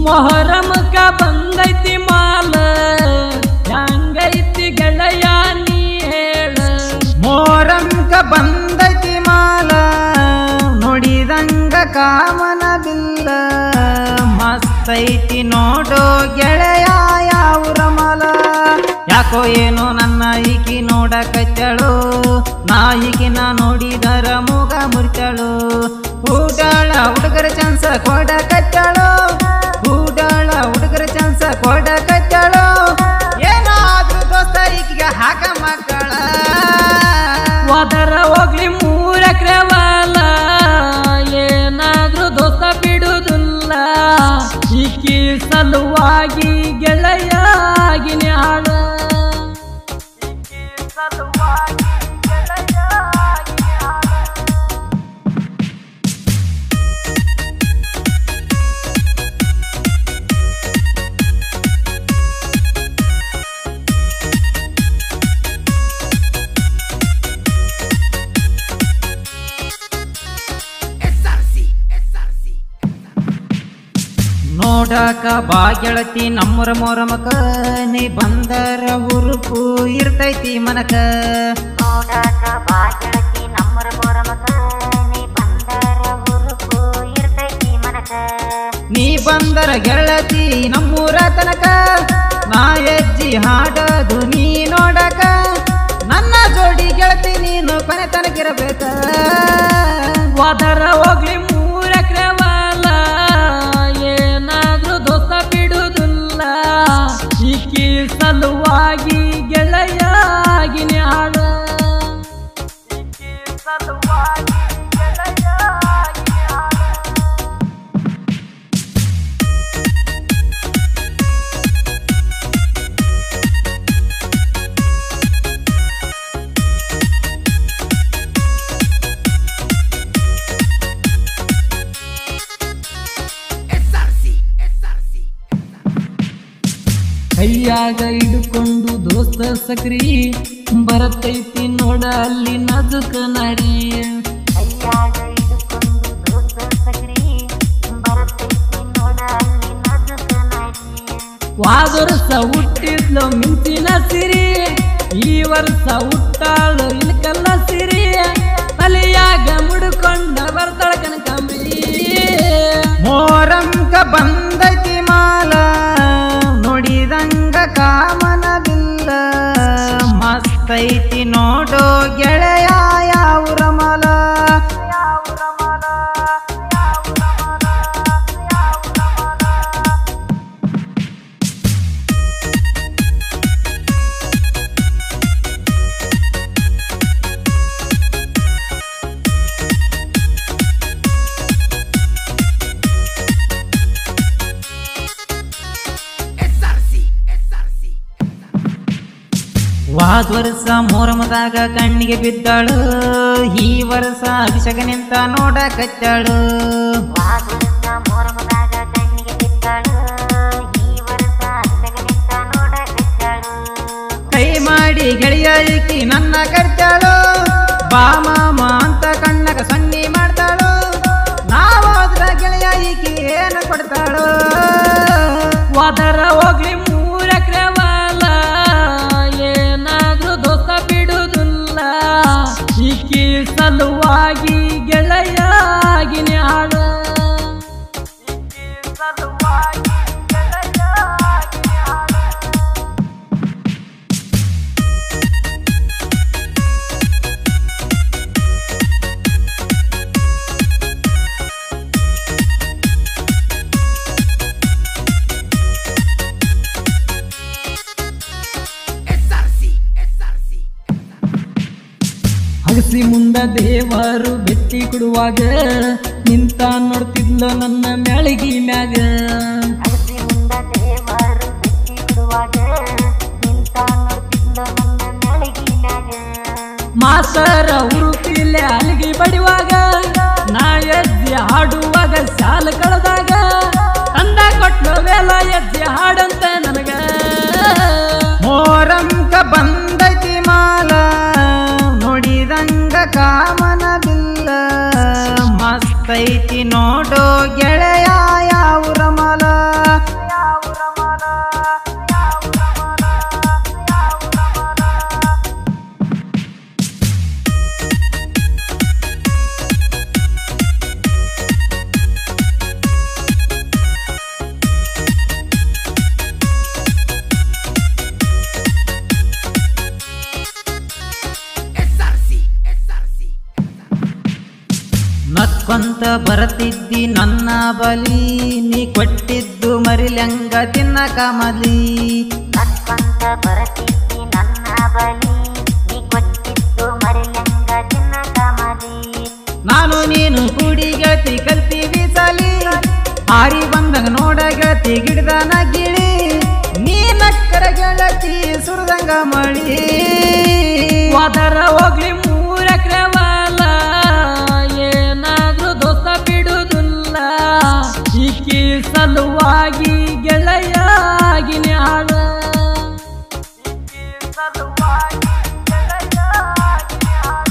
ಮೊಹರಮಕ ಬಂದೈತಿ ಮಾಲ ಹೆಂಗೈತಿ ಗೆಳೆಯ ನೀ ಹೇಳ ಮೋರಂಕ ಬಂದೈತಿ ಮಾಲ ನೋಡಿದಂಗ ಕಾಮನ ಬಿಲ್ಲ ಮಸ್ತೈತಿ ನೋಡೋ ಗೆಳೆಯ ಯಾವುರ ಮಲ ಯಾಕೋ ಏನೋ ನನ್ನ ಈಕಿ ನೋಡಕಚ್ಚಳು ನಾ ಈಕಿನ ನೋಡಿದರ ಮೂಗ ಮುರ್ಚಳು ಊಟಾಳ ಹುಡುಗರ ಚಾನ್ಸ ಕೊಡಕಚ್ಚಳು ಊಟಾಳ ಹುಡುಗರ ಚಾನ್ಸ ಕೊಡಕಚ್ಚಳು ಏನಾದ್ರೂ ದೋಸ್ತ ಈಕಿಗೆ ಹಾಕ ಮಕ್ಕಳ ಒದರ ಹೋಗ್ಲಿ ಮೂರಕ್ರೆ ವಾಲ ಏನಾದ್ರೂ ದೋಸ್ತ ಬಿಡುದಿಲ್ಲ ಈಕಿ ಸಲುವಾಗಿ ಗೆಳೆಯಾಗಿನಿ ಹಾಳ ಈಕಿ ಸಲುವಾಗಿ ಗೆಳೆಯಾಗಿನಿ ಹಾಳ ನೋಡಕ ಬಾ ಗೆಳತಿ ನಮ್ಮರ ಮೊರಮಕ ನೀ ಬಂದರ ಉರುಪು ಇರ್ತೈತಿ ಮನಕ ನೋಡಾಕ ಬಾ ಗೆಳತಿ ನಮ್ಮರ ಮೊರಮಕ ನೀ ಬಂದರ ಹುರುಪು ಇರ್ತೈತಿ ಮನಕ ನೀ ಬಂದರ ಗೆಳತಿ ನಮ್ಮೂರ ತನಕ ನಾ ಹೆಜ್ಜಿ ಹಾಡದು ನೀ ನೋಡಕ ನನ್ನ ಜೋಡಿ ಗೆಳತಿ ನೀನು ಕೊನೆ ತನಕಿರಬೇಕ ಒದರ ಹೋಗ್ಲಿ ಮೂರಕ್ರೆ ವಾಲ ಏನಾದ್ರೂ ದೋಸ್ತ ಬಿಡುದಿಲ್ಲ ಈಕಿ ಸಲುವಾಗಿ ಗೆಳೆಯಾಗಿನಿ ಹಾಳ ಈಕಿ ಸಲುವಾಗಿ ಗೆಳೆಯಾಗಿನಿ ಹಾಳ ಕೈಯಾಗ ಹಿಡ್ಕೊಂಡು ದೋಸ್ತ ಸಕ್ರಿ ಬರತೈತಿ ನೋಡ ಅಲ್ಲಿ ನಜುಕ ನಡಿ ಕೈಯಾಗ ಹಿಡ್ಕೊಂಡು ದೋಸ್ತ ಸಕ್ರಿ ಬರತೈತಿ ನೋಡ ಅಲ್ಲಿ ನಜುಕ ನಡಿ ವಾದರ್ಸ ಹುಟ್ಟಿದ್ಲು ಮಿಂಚಿನ ಸಿರಿ ಈ ವರ್ಷ ಹುಟ್ಟಾಳು ಇನ್ಕಲ್ಲ ಸಿರಿ ತಲೆಯಾಗ ಮುಡ್ಕೊಂಡ ಬರ್ತಾಳ ಕನಕಂಬಿ ಮೋರಂಕ ಬಂದೈತಿ ಮಾಲ ನೋಡಿದಂಗ ಕಾಮನ ಬಿಲ್ಲ ಮಸ್ತೈತಿ ನೋಡೋ ಗೆಳೆಯ ಯಾವುರ ಮಲ ವಾದ ವರ್ಷ ಮೋರಮದಾಗ ಕಣ್ಣಿಗೆ ಬಿದ್ದಾಳು ಈ ವರ್ಷ ಅಭಿಷೇಕ ನಿಂತ ನೋಡಕತ್ತಾಳು ವಾಗುತ್ತ ಮೊರಮದಾಗ ಕಣ್ಣಿಗೆ ಬಿದ್ದಾಳು ಈ ವರ್ಷ ಅತ್ತಗನಿಂತ ನೋಡಕತ್ತಾಳು ಕೈ ಮಾಡಿ ಗೆಳೆಯ ಈಕಿ ನನ್ನ ಕರ್ತಾಳು ಬಾ ಮಾಮ ಅಂತ ಕಣ್ಣಗ ಸನ್ನಿ ಮಾಡ್ತಾಳು ನಾವಾದ್ರ ಗೆಳೆಯ ಈಕಿ ಏನು ಕೊಡ್ತಾಳು ಒದರ ಹೋಗ್ಲಿ ಮೂರಕ್ರೆ ವಾಲ ಏನಾದ್ರೂ ದೋಸ್ತ ಬಿಡುದಿಲ್ಲ ಈಕಿ ಸಲುವಾಗಿ ಗೆಳೆಯಾಗಿನಿ ಹಾಳ ಈಕಿ ಸಲುವಾಗಿ ಗೆಳೆಯಾಗಿನಿ ಹಾಳ ಹಗಸಿ ಮುಂದ ದೇವರು ಬೆಟ್ಟಿ ಕೊಡುವಾಗ ನಿಂತ ನೋಡ್ತಿದ್ಲು ನನ್ನ ಮ್ಯಾಳಿಗಿ ಮ್ಯಾಗ ಅಗಸಿ ಮುಂದ ದೇವರು ಬಿಟ್ಟಿ ಬಿಡುವಾಗ ನಿಂತ ನೋಡ್ತಿದ್ದ ನನ್ನ ಮೆಳಗಿ ಮ್ಯಾಗ ಮಾಸರ ಉರುಪಿಲೆ ಅಲ್ಲಿಗೆ ಬಡಿವಾಗ ನಾ ಎದ್ದಿ ಹಾಡುವಾಗ ಸಾಲ ಕಳೆದಾಗ ಅಂದ ಕೊಟ್ಲು ವೇಲ ಎದ್ದಿ ಹಾಡಂತ ನನಗ ಮೋರಂಕ ಬಂದೈತಿ ಮಾಲ ನೋಡಿದಂಗ ಕಾಮನ ಬಿಲ್ಲ ಮಸ್ತೈತಿ ನೋಡೋ ಗೆಳೆಯ ಯಾವುರ ಮಲ ನಕ್ಕೊಂತ ಬರತಿದ್ದಿ ನನ್ನ ಬಲಿ ನೀ ಕೊಟ್ಟಿದ್ದು ಮರಿಲಂಗ ತಿನ್ನ ಕಮಲಿ ನಕ್ಕೊಂತ ಬರತಿದ್ದಿ ನನ್ನ ಬಲಿ ನೀ ಕೊಟ್ಟಿದ್ದು ಮರಿಲಂಗ ಚಿನ್ನ ಕಮಲಿ ನಾನು ನೀನು ಕೂಡಿ ಗೆಳತಿ ಕಲ್ತೀವಿ ಸಲಿ ಹಾರಿ ಬಂದಂಗ ನೋಡ ಗೆಳತಿ ಗಿಡದನ ಗಿಳಿ ನೀ ನಕ್ಕರ ಗೆಳತಿ ಸುರದಂಗ ಮಳಿ ಹೋದರ ಹೋಗ್ಲಿ ಮೂರಕ್ರೆ ವಾಲ ಏನಾದ್ರೂ ದೋಸ್ತ ಬಿಡುದಿಲ್ಲ ಈಕಿ ಸಲುವಾಗಿ ಗೆಳೆಯಾಗಿ ನ್ಯಾಳ ಈಕಿ ಸಲುವಾಗಿ ಗೆಳೆಯಾಗಿ ನ್ಯಾಳ.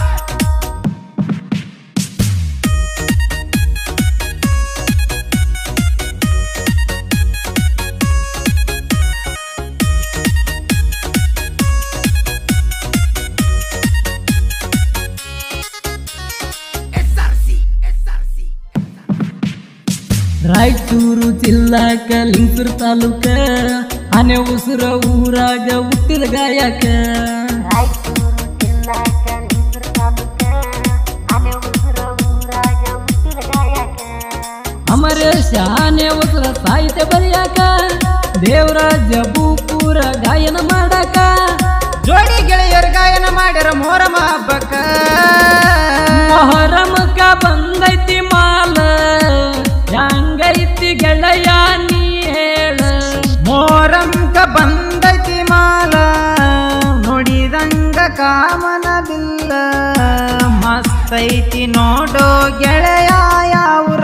ರಾಯಚೂರು ಜಿಲ್ಲಾಕ ಲಿಂಗಸೂರು ತಾಲೂಕ ಆನೆ ಉಸುರ ಊರಾಗ ಹುಟ್ಟಿದ ಗಾಯಕ ರಾಯಚೂರು ಜಿಲ್ಲಾಕ ಲಿಂಗಸೂರು ತಾಲೂಕ ಆನೆ ಉಸಿರ ಊರಾಗ ಹುಟ್ಟಿದ ಗಾಯಕ ಅಮರೇಶ ಆನೆ ಉಸುರ ಸಾಹಿತ್ಯ ಬರೆಯಾಕ ದೇವರಾಜ ಭೂಪೂರ ಗಾಯನ ಮಾಡಾಕ ಜೋಡಿ ಗೆಳೆಯರ ಗಾಯನ ಮಾಡ್ಯಾರ ಮೋರಮ ಹಬ್ಬಕ್ಕ ಮೊಹರಮಕ ಬಂದೈತಿ ಮಾಲ ಹೆಂಗೈತಿ ಗೆಳೆಯ ನೀ ಹೇಳ ಮೋರಂಕ ಬಂದೈತಿ ಮಾಲ ನೋಡಿದಂಗ ಕಾಮನ ಬಿಲ್ಲ ಮಸ್ತೈತಿ ನೋಡೋ ಗೆಳೆಯ ಯಾವ್ರ